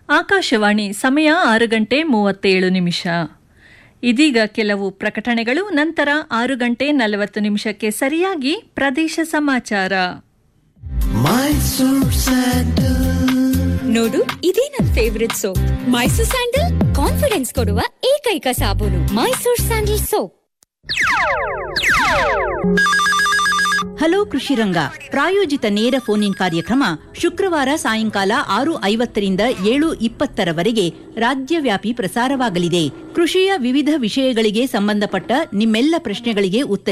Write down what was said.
ಆಕಾಶವಾಣಿ ಸಮಯ ಆರು ಗಂಟೆ ಮೂವತ್ತೇಳು ನಿಮಿಷ ಇದೀಗ ಕೆಲವು ಪ್ರಕಟಣೆಗಳು ನಂತರ ಆರು ಗಂಟೆ ನಲವತ್ತು ನಿಮಿಷಕ್ಕೆ ಸರಿಯಾಗಿ ಪ್ರದೇಶ ಸಮಾಚಾರ ಮೈಸೂರ್ ಸ್ಯಾಂಡಲ್ ನೋಡು ಇದೇ ನನ್ favourite soap Mysore sandal confidence ಕೊಡುವ ಏಕೈಕ ಸಾಬೂನು Mysore sandal soap hello Krishiranga ಪ್ರಾಯೋಜಿತ ನೇರ ಫೋನ್ ಇನ್ ಕಾರ್ಯಕ್ರಮ ಶುಕ್ರವಾರ ಸಾಯಂಕಾಲ ಆರು ಐವತ್ತರಿಂದ ಏಳು ಇಪ್ಪತ್ತರವರೆಗೆ ರಾಜ್ಯವ್ಯಾಪಿ ಪ್ರಸಾರವಾಗಲಿದೆ ಕೃಷಿಯ ವಿವಿಧ ವಿಷಯಗಳಿಗೆ ಸಂಬಂಧಪಟ್ಟ ನಿಮ್ಮೆಲ್ಲ ಪ್ರಶ್ನೆಗಳಿಗೆ ಉತ್ತರಿಸಿ